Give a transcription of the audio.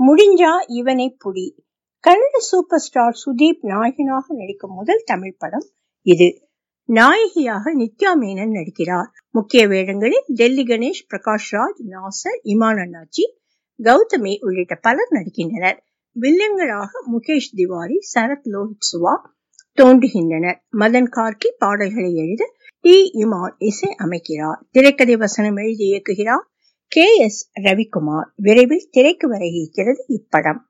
முடிஞ்சா இவனை புடி கன்னட சூப்பர் ஸ்டார் சுதீப் நாயகனாக நடிக்கும் முதல் தமிழ் படம் இது நாயகியாக நித்யா மேனன் நடிக்கிறார் முக்கிய வேடங்களில் டெல்லி கணேஷ் பிரகாஷ் ராஜ் நாசர் இமான் அண்ணாச்சி கௌதமி உள்ளிட்ட பலர் நடிக்கின்றனர் வில்லன்களாக முகேஷ் திவாரி சரத் லோஹித் சுவா தோன்றுகின்றனர் மதன் கார்கி பாடல்களை எழுத டி இமான் இசை அமைக்கிறார் திரைக்கதை வசனம் எழுதி இயக்குகிறார் கே எஸ் ரவிக்குமார் விரைவில் திரைக்கு வர இருக்கிறது இப்படம்